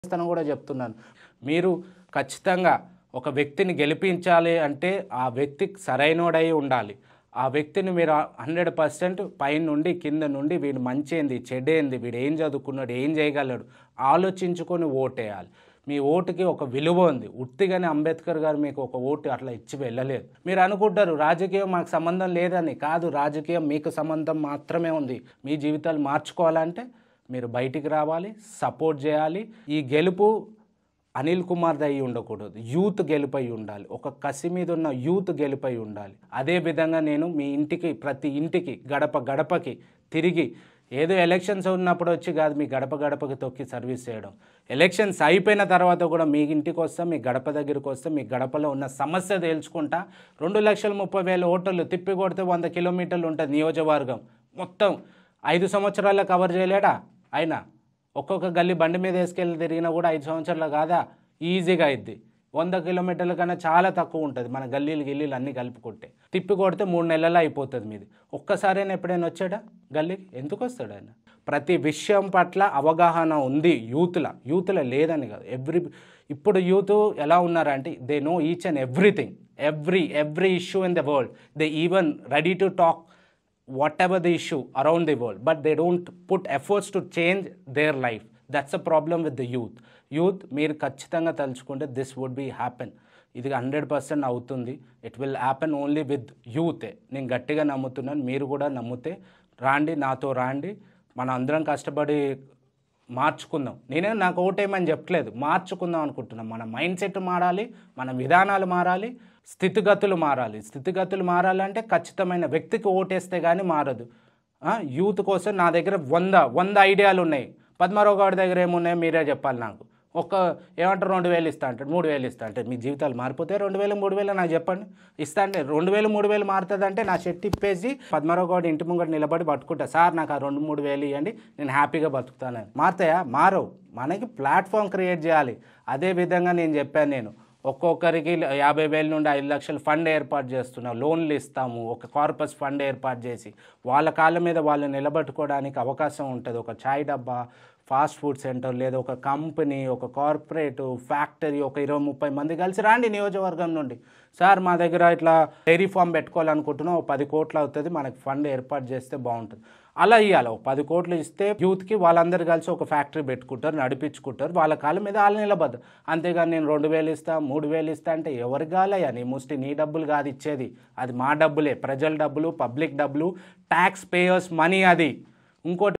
చేస్తాను కూడా చెప్తున్నాను మీరు ఖచ్చితంగా ఒక వ్యక్తిని గెలిపించాలి అంటే ఆ వ్యక్తి సరైనోడై ఉండాలి ఆ వ్యక్తిని మీరు హండ్రెడ్ పర్సెంట్ పై నుండి కింద నుండి వీడు మంచేంది చెడేంది వీడు ఏం చదువుకున్నాడు ఏం చేయగలడు ఆలోచించుకొని ఓటేయాలి మీ ఓటుకి ఒక విలువ ఉంది ఉత్తిగానే అంబేద్కర్ గారు మీకు ఒక ఓటు అట్లా ఇచ్చి వెళ్ళలేదు మీరు అనుకుంటారు రాజకీయం మాకు సంబంధం లేదని కాదు రాజకీయం మీకు సంబంధం మాత్రమే ఉంది మీ జీవితాలు మార్చుకోవాలంటే మీరు బయటికి రావాలి సపోర్ట్ చేయాలి ఈ గెలుపు అనిల్ కుమార్ది అయి ఉండకూడదు యూత్ గెలుపై ఉండాలి ఒక కసి మీద ఉన్న యూత్ గెలుపై ఉండాలి అదే విధంగా నేను మీ ఇంటికి ప్రతి ఇంటికి గడప గడపకి తిరిగి ఏదో ఎలక్షన్స్ ఉన్నప్పుడు వచ్చి కాదు మీ గడప గడపకి తొక్కి సర్వీస్ చేయడం ఎలక్షన్స్ అయిపోయిన తర్వాత కూడా మీ ఇంటికి వస్తే మీ గడప దగ్గరికి వస్తే మీ గడపలో ఉన్న సమస్య తేల్చుకుంటా రెండు లక్షల ముప్పై వేల ఓటర్లు తిప్పి కొడితే వంద కిలోమీటర్లు ఉంటుంది నియోజకవర్గం మొత్తం ఐదు సంవత్సరాల్లో కవర్ చేయలేడా అయినా ఒక్కొక్క గల్లీ బండి మీద వేసుకెళ్ళి తిరిగినా కూడా ఐదు సంవత్సరాలు కాదా ఈజీగా అయింది వంద కిలోమీటర్ల కన్నా చాలా తక్కువ ఉంటుంది మన గల్లీలు గిల్లీలు అన్నీ కలుపుకుంటే తిప్పి కొడితే మూడు నెలల్లో అయిపోతుంది మీది ఒక్కసారైనా ఎప్పుడైనా వచ్చాడా గల్లీకి ఎందుకు వస్తాడు ఆయన ప్రతి విషయం పట్ల అవగాహన ఉంది యూత్ల యూత్ల లేదని కాదు ఎవ్రీ ఇప్పుడు యూత్ ఎలా ఉన్నారంటే they know each and everything every every issue in the world they even ready to talk whatever the issue around the world, but they don't put efforts to change their life. That's a problem with the youth. Youth మీరు ఖచ్చితంగా తలుచుకుంటే this would be happen ఇది hundred percent అవుతుంది it will happen only with యూతే నేను గట్టిగా నమ్ముతున్నాను మీరు కూడా నమ్మితే రాండి నాతో రాండి మన అందరం కష్టపడి మార్చుకుందాం నేనే నాకు ఓటేమని చెప్పట్లేదు మార్చుకుందాం అనుకుంటున్నాం మన మైండ్ సెట్ మారాలి మన విధానాలు మారాలి స్థితిగతులు మారాలి స్థితిగతులు మారాలంటే ఖచ్చితమైన వ్యక్తికి ఓటేస్తే కానీ మారదు ఆ, యూత్ కోసం నా దగ్గర వంద వంద ఐడియాలు ఉన్నాయి పద్మారావు గారి దగ్గర ఏమున్నాయో మీరే చెప్పాలి నాకు ఒక్క ఏమంటారు రెండు వేలు ఇస్తా అంటాడు మూడు వేలు ఇస్తా అంటే మీ జీవితాలు మారిపోతే రెండు వేలు మూడు వేలు నాకు చెప్పండి ఇస్తా అంటే రెండు వేలు మూడు వేలు మారుతుంది అంటే నా షర్ట్ ఇప్పేసి పద్మారావు గౌడ్ ఇంటి ముంగట నిలబడి పట్టుకుంటా సార్ నాకు ఆ రెండు మూడు వేలు ఇవ్వండి నేను హ్యాపీగా బతుకుతానని మారుతాయా మారవు మనకి ప్లాట్ఫామ్ క్రియేట్ చేయాలి అదే విధంగా నేను చెప్పాను నేను ఒక్కొక్కరికి యాభై వేల నుండి ఐదు లక్షల ఫండ్ ఏర్పాటు చేస్తున్నాం లోన్లు ఇస్తాము ఒక కార్పస్ ఫండ్ ఏర్పాటు చేసి వాళ్ళ కాళ్ళ మీద వాళ్ళు నిలబెట్టుకోవడానికి అవకాశం ఉంటుంది ఒక చాయ్ డబ్బా ఫాస్ట్ ఫుడ్ సెంటర్ లేదా ఒక కంపెనీ ఒక కార్పొరేట్ ఫ్యాక్టరీ ఒక ఇరవై ముప్పై మంది కలిసి రాండి నియోజకవర్గం నుండి సార్ మా దగ్గర ఇట్లా డైరీ ఫామ్ పెట్టుకోవాలనుకుంటున్నాం ఒక పది కోట్లు అవుతుంది మనకి ఫండ్ ఏర్పాటు చేస్తే బాగుంటుంది అలా ఇవ్వాలి ఒక పది కోట్లు ఇస్తే యూత్కి వాళ్ళందరూ కలిసి ఒక ఫ్యాక్టరీ పెట్టుకుంటారు నడిపించుకుంటారు వాళ్ళ కాళ్ళ మీద వాళ్ళు నిలబద్దు అంతేగాని నేను రెండు వేలు ఇస్తా మూడు వేలు ఇస్తా అంటే ఎవరి కాలయ్యా నీ ముష్టి నీ డబ్బులు కాదు ఇచ్చేది అది మా డబ్బులే ప్రజల డబ్బులు పబ్లిక్ డబ్బులు ట్యాక్స్ పేయర్స్ మనీ అది ఇంకోటి